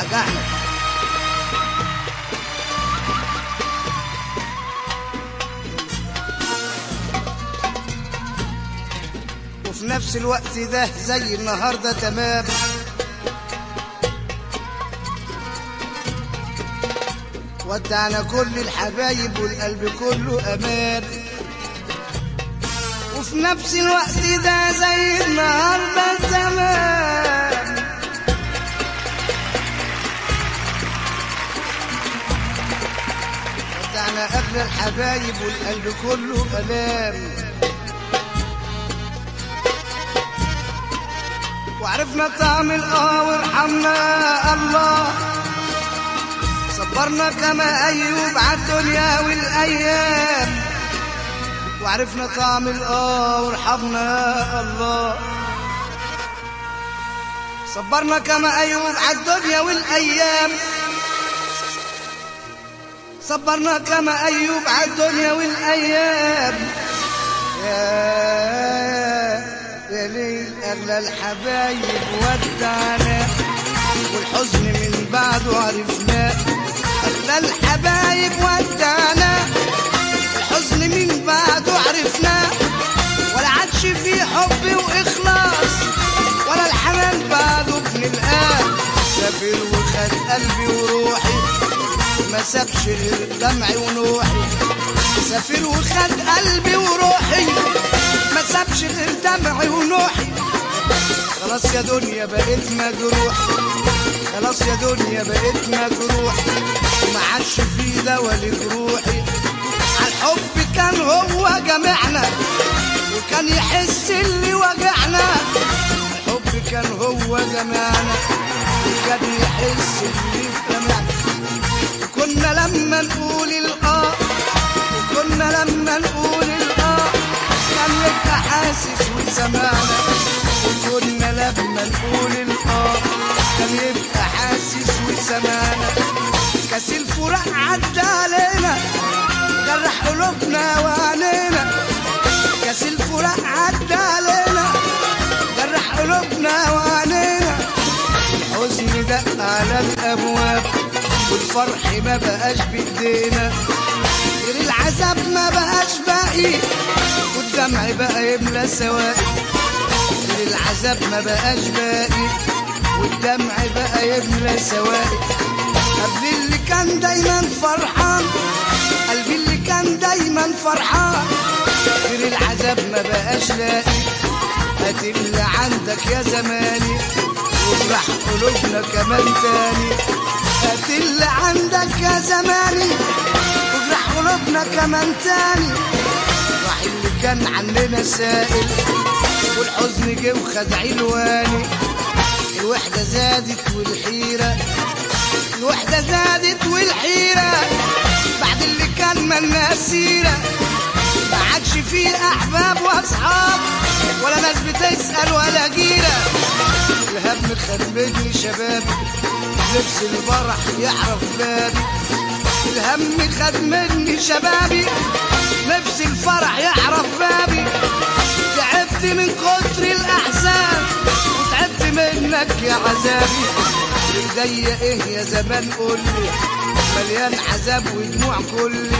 وجعنا وفي نفس الوقت ده زي النهارده تمام ودعنا كل الحبايب والقلب كله امان وفي نفس الوقت ده زي النهارده تمام ودعنا اغلى الحبايب والقلب كله امان وعرفنا طعم الاه وارحمنا الله صبرنا كما ايوب عالدنيا والايام وعرفنا طعم الاه وارحمنا الله صبرنا كما ايوب عالدنيا والايام صبرنا كما ايوب عالدنيا والايام يا يا ليل اغلى الحبايب ودعنا والحزن من بعده عرفناه اغلى الحبايب ودعنا الحزن من بعده عرفناه ولا عادش فيه حب واخلاص ولا الحنان بعده بنلقاه سافر وخد قلبي وروحي ما سابش غير دمعي ونوحي سافر وخد قلبي وروحي ما سابش غير دمعي ونوحي خلاص يا دنيا بقيت مجروح خلاص يا دنيا بقيت مجروح وما عادش في دوا لجروحي عالحب كان هو جمعنا وكان يحس اللي وجعنا الحب كان هو جمعنا وكان يحس اللي جمعنا كنا لما نقول الآه وكنا لما نقول الآه كان يبقى حاسس وسمعنا وكنا لما نقول الآه كان يبقى حاسس وسمعنا كاس الفراق عدى علينا جرح قلوبنا وعينينا كاس الفراق عدى علينا جرح قلوبنا وعينينا الحزن دق على الابواب والفرح ما بقاش بايدينا غير العذاب ما بقاش باقي والدمع بقى يملى سواقي غير العذاب ما بقاش باقي والدمع بقى يملى سواقي قبل اللي كان دايما فرحان قلبي اللي كان دايما فرحان غير العذاب ما بقاش لاقي هات اللي عندك يا زماني واجرح قلوبنا كمان تاني هات اللي عندك يا زماني واجرح قلوبنا كمان تاني راح اللي كان عننا سائل والحزن جه وخد علواني الوحدة زادت والحيرة الوحدة زادت والحيرة بعد اللي كان ملنا سيرة ما عادش فيه أحباب وأصحاب ولا ناس بتسأل ولا جيرة الهم خربني شبابي لبس الفرح يعرف بابي الهم خد مني شبابي لبس الفرح يعرف بابي تعبت من كتر الأحزان وتعبت منك يا عذابي ايديا ايه يا زمان قولي مليان عذاب ودموع كلي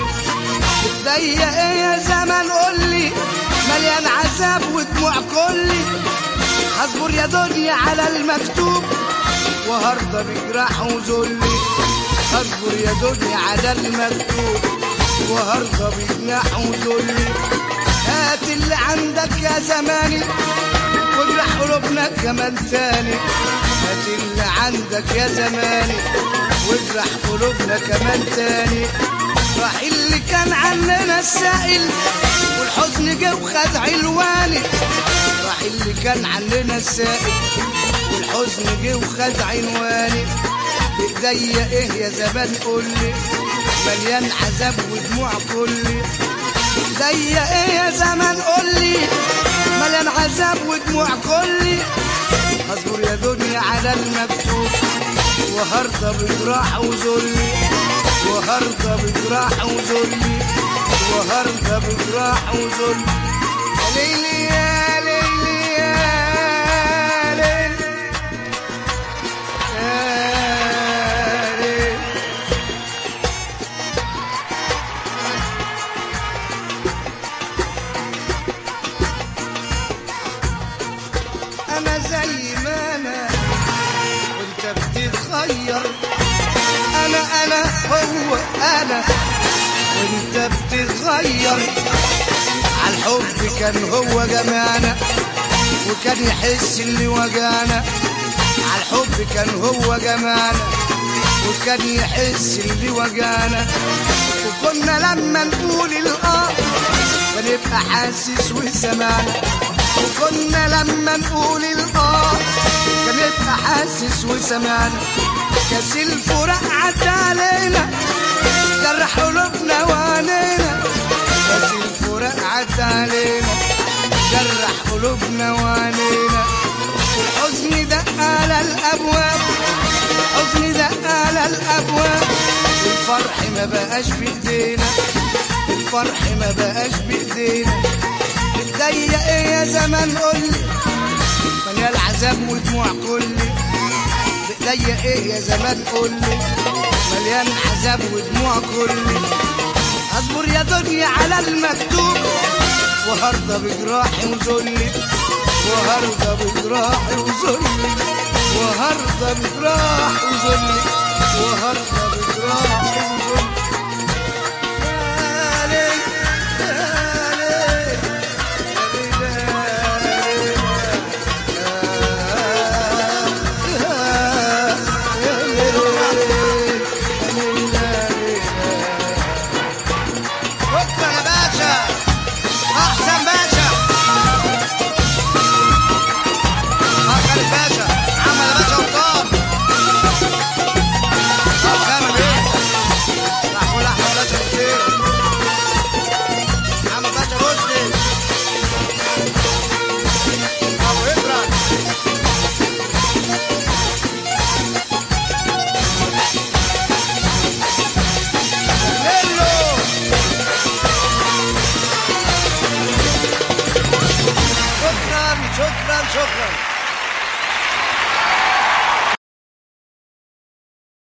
ايديا ايه يا زمان قولي مليان عذاب ودموع كلي هصبر يا دنيا على المكتوب وهرضى بجراح وذلي هصبر يا دنيا على المكتوب وهرضى بجناح وذلي هات اللي عندك يا زماني واجرح قلوبنا كمان تاني هات اللي عندك يا زماني واجرح قلوبنا كمان تاني راح اللي كان عننا السائل والحزن جه وخد علواني راح اللي كان عننا السائل والحزن جه وخد عنواني بايديا ايه يا زمان قولي مليان عذاب ودموع كلي بايديا ايه يا زمان قولي مليان عذاب ودموع كلي اصبر يا دنيا على المكتوب وهرضى بجراح وذلي وهرضى بجراح وذلي وهرضى بجراح وذلي يا ليلي يا ليلي يا ليلي يا بتتغير انا انا هو انا وانت بتتغير عالحب كان هو جمعنا وكان يحس اللي وجعنا عالحب كان هو جمعنا وكان يحس اللي وجعنا وكنا لما نقول الاه بنبقى حاسس وسمعنا وكنا لما نقول الاه بنبقى حاسس وسمعنا كاس الفراق عدى علينا جرح قلوبنا وعنينا كاس الفراق عدى علينا جرح قلوبنا وعنينا الحزن دق على الابواب الحزن دق على الابواب الفرح ما بقاش بايدينا الفرح ما بقاش بايدينا متضايق ايه يا زمان قولي مليان عذاب ودموع كلي متضايق ايه يا زمان قولي مليان عذاب ودموع كلي اصبر يا دنيا على المكتوب وهرضى بجراحي وذلي وهرضى بجراحي وذلي وهرضى بجراحي وذلي وهرضى بجراحي